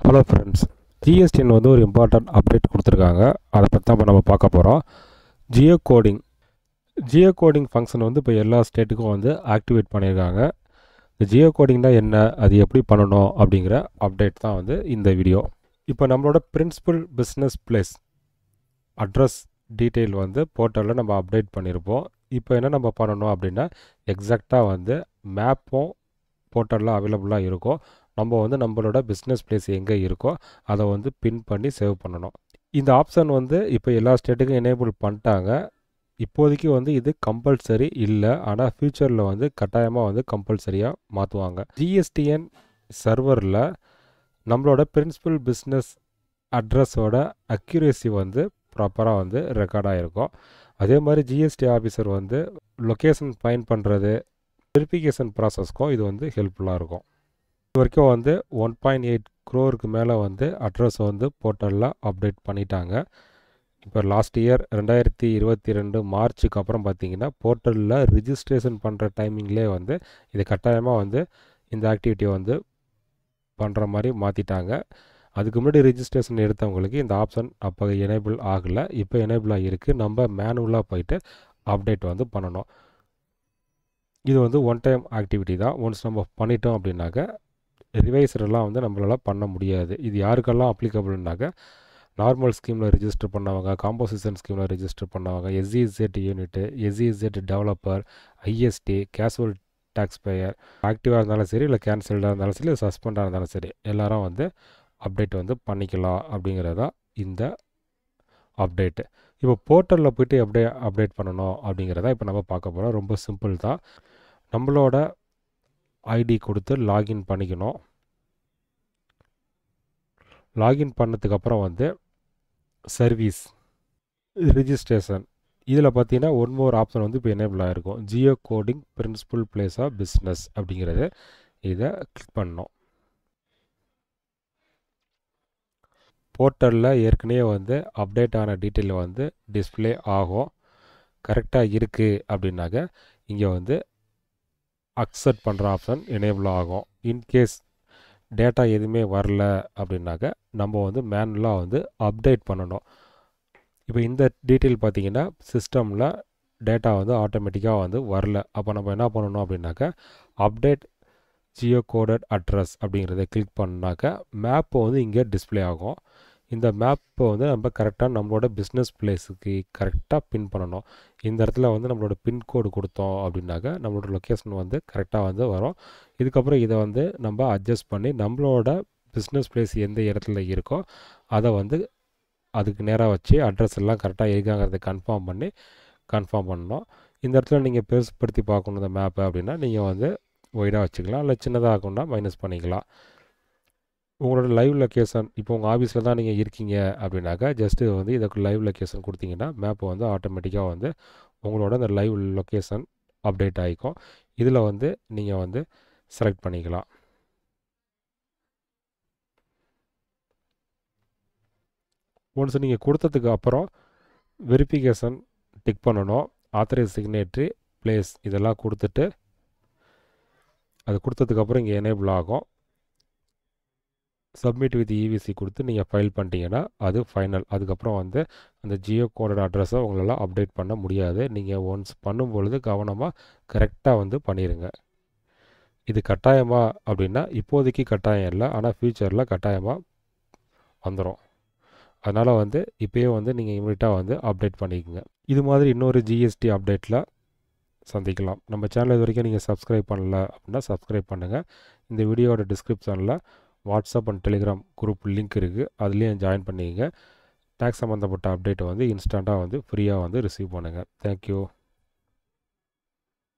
hello friends ஜிஎஸ்டின்னு வந்து ஒரு important update கொடுத்துருக்காங்க அதை பற்றி தான் இப்போ நம்ம பார்க்க போகிறோம் geo coding geo coding function வந்து இப்போ எல்லா ஸ்டேட்டுக்கும் வந்து ஆக்டிவேட் பண்ணியிருக்காங்க இந்த ஜியோ கோடிங்னா என்ன அது எப்படி பண்ணணும் அப்படிங்கிற அப்டேட் தான் வந்து இந்த வீடியோ இப்போ நம்மளோட principal business place address detail வந்து போர்ட்டலில் நம்ம அப்டேட் பண்ணியிருப்போம் இப்போ என்ன நம்ம பண்ணணும் அப்படின்னா எக்ஸாக்டாக வந்து மேப்பும் போர்ட்டலில் அவைலபிளாக இருக்கும் நம்ம வந்து நம்மளோட பிஸ்னஸ் பிளேஸ் எங்கே இருக்கோ அதை வந்து பின் பண்ணி சேவ் பண்ணணும் இந்த ஆப்ஷன் வந்து இப்போ எல்லா ஸ்டேட்டுக்கும் எனேபிள் பண்ணிட்டாங்க இப்போதைக்கு வந்து இது கம்பல்சரி இல்லை ஆனால் ஃப்யூச்சரில் வந்து கட்டாயமாக வந்து கம்பல்சரியாக மாற்றுவாங்க ஜிஎஸ்டிஎன் சர்வரில் நம்மளோட பிரின்சிபல் பிஸ்னஸ் அட்ரஸோட அக்யூரேசி வந்து ப்ராப்பராக வந்து ரெக்கார்ட் ஆகிருக்கும் அதே மாதிரி ஜிஎஸ்டி ஆஃபீஸர் வந்து லொக்கேஷன் ஃபைன் பண்ணுறது வெரிஃபிகேஷன் ப்ராசஸ்க்கும் இது வந்து ஹெல்ப்ஃபுல்லாக இருக்கும் இது வரைக்கும் வந்து ஒன் பாயிண்ட் எயிட் க்ரோருக்கு மேலே வந்து அட்ரஸ் வந்து போர்ட்டலில் அப்டேட் பண்ணிட்டாங்க இப்போ லாஸ்ட் இயர் ரெண்டாயிரத்தி இருபத்தி ரெண்டு மார்ச்சுக்கு அப்புறம் பார்த்தீங்கன்னா போர்ட்டலில் ரிஜிஸ்ட்ரேஷன் பண்ணுற டைமிங்லேயே வந்து இது கட்டாயமாக வந்து இந்த ஆக்டிவிட்டியை வந்து பண்ணுற மாதிரி மாற்றிட்டாங்க அதுக்கு முன்னாடி ரிஜிஸ்ட்ரேஷன் எடுத்தவங்களுக்கு இந்த ஆப்ஷன் அப்போ எனேபிள் ஆகலை இப்போ எனேபிள் ஆகியிருக்கு நம்ம மேனுவலாக போயிட்டு அப்டேட் வந்து பண்ணணும் இது வந்து ஒன் டைம் ஆக்டிவிட்டி தான் ஒன்ஸ் நம்ம பண்ணிட்டோம் அப்படின்னாக்க ரிவைசரெல்லாம் வந்து நம்மளால் பண்ண முடியாது இது யாருக்கெல்லாம் அப்ளிகபிள்னாக்க நார்மல் ஸ்கீமில் ரிஜிஸ்டர் பண்ணவங்க காம்போசிஷன் ஸ்கீமில் ரிஜிஸ்டர் பண்ணவங்க SEZ unit SEZ developer ISD casual tax payer ஆக்டிவாக இருந்தாலும் சரி இல்லை கேன்சல்டாக இருந்தாலும் சரி இல்லை சஸ்பெண்டாக இருந்தாலும் சரி எல்லாரும் வந்து அப்டேட் வந்து பண்ணிக்கலாம் அப்படிங்கிறது தான் இந்த அப்டேட்டு இப்போ போர்ட்டலில் போய்ட்டு எப்படி அப்டேட் பண்ணணும் அப்படிங்கிறத இப்போ நம்ம பார்க்க போகிறோம் ரொம்ப சிம்பிள் தான் நம்மளோட ஐடி கொடுத்து லாகின் பண்ணிக்கணும் லாகின் பண்ணதுக்கப்புறம் வந்து சர்வீஸ் ரிஜிஸ்ட்ரேஷன் இதில் பார்த்தீங்கன்னா ஒன் மோர் ஆப்ஷன் வந்து இப்போ எனேபிள் ஆகிருக்கும் geo coding principal place of business அப்படிங்கிறது இதை கிளிக் பண்ணோம் போர்ட்டலில் ஏற்கனவே வந்து அப்டேட் ஆன டீட்டெயில் வந்து டிஸ்பிளே ஆகும் கரெக்டாக இருக்குது அப்படின்னாக்க இங்கே வந்து அக்செப்ட் பண்ணுற ஆப்ஷன் எனேபிள் ஆகும் இன்கேஸ் டேட்டா எதுவுமே வரல அப்படின்னாக்க நம்ம வந்து மேனுவலாக வந்து அப்டேட் பண்ணணும் இப்போ இந்த டீட்டெயில் பார்த்தீங்கன்னா சிஸ்டமில் டேட்டா வந்து ஆட்டோமேட்டிக்காக வந்து வரல அப்போ நம்ம என்ன பண்ணணும் அப்படின்னாக்க அப்டேட் ஜியோ கோடட் அட்ரஸ் அப்படிங்கிறத கிளிக் பண்ணாக்க மேப்பை வந்து இங்கே டிஸ்பிளே ஆகும் இந்த மேப்பை வந்து நம்ம கரெக்டாக நம்மளோட பிஸ்னஸ் பிளேஸுக்கு கரெக்டாக பின் பண்ணணும் இந்த இடத்துல வந்து நம்மளோட பின்கோடு கொடுத்தோம் அப்படின்னாக்க நம்மளோட லொக்கேஷன் வந்து கரெக்டாக வந்து வரும் இதுக்கப்புறம் இதை வந்து நம்ம அட்ஜஸ்ட் பண்ணி நம்மளோட பிஸ்னஸ் பிளேஸ் எந்த இடத்துல இருக்கோ அதை வந்து அதுக்கு நேராக வச்சு அட்ரஸ் எல்லாம் கரெக்டாக இருக்காங்கிறத கன்ஃபார்ம் பண்ணி கன்ஃபார்ம் பண்ணணும் இந்த இடத்துல நீங்கள் பெருசுப்படுத்தி பார்க்கணும் இந்த மேப்பை அப்படின்னா நீங்கள் வந்து ஒய்டாக வச்சுக்கலாம் இல்லை சின்னதாக ஆகணும்னா மைனஸ் பண்ணிக்கலாம் உங்களோட லைவ் லொக்கேஷன் இப்போ உங்கள் ஆஃபீஸில் தான் நீங்கள் இருக்கீங்க அப்படின்னாக்கா ஜஸ்ட்டு வந்து இதுக்கு லைவ் லொக்கேஷன் கொடுத்தீங்கன்னா மேப்பு வந்து ஆட்டோமேட்டிக்காக வந்து உங்களோட அந்த லைவ் லொக்கேஷன் அப்டேட் ஆகிக்கும் இதில் வந்து நீங்கள் வந்து செலக்ட் பண்ணிக்கலாம் ஒன்ஸ் நீங்கள் கொடுத்ததுக்கு அப்புறம் வெரிஃபிகேஷன் டிக் பண்ணணும் ஆத்தரைஸ் சிக்னேட்ரி பிளேஸ் இதெல்லாம் கொடுத்துட்டு அது கொடுத்ததுக்கப்புறம் இங்கே எனேபிள் ஆகும் சப்மிட் வித் இவிசி கொடுத்து நீங்கள் ஃபைல் பண்ணிட்டீங்கன்னா அது ஃபைனல் அதுக்கப்புறம் வந்து அந்த ஜியோ கோடோட அட்ரஸை உங்களால் அப்டேட் பண்ண முடியாது நீங்கள் ஒன்ஸ் பண்ணும்பொழுது கவனமாக கரெக்டாக வந்து பண்ணிடுங்க இது கட்டாயமா அப்படின்னா இப்போதைக்கு கட்டாயம் இல்லை ஆனால் ஃப்யூச்சரில் கட்டாயமாக வந்துடும் அதனால் வந்து இப்போயே வந்து நீங்கள் இமீடியட்டாக வந்து அப்டேட் பண்ணிக்கோங்க இது மாதிரி இன்னொரு ஜிஎஸ்டி அப்டேட்டில் சந்திக்கலாம் நம்ம சேனல் இது வரைக்கும் நீங்கள் சப்ஸ்கிரைப் பண்ணல அப்படின்னா சப்ஸ்கிரைப் பண்ணுங்கள் இந்த வீடியோட டிஸ்கிரிப்ஷனில் WhatsApp and Telegram group link இருக்குது அதுலேயும் ஜாயின் பண்ணிக்கங்க டேக்ஸ் சம்மந்தப்பட்ட அப்டேட்டை வந்து இன்ஸ்டண்ட்டாக வந்து ஃப்ரீயாக வந்து ரிசீவ் பண்ணுங்கள் தேங்க்யூ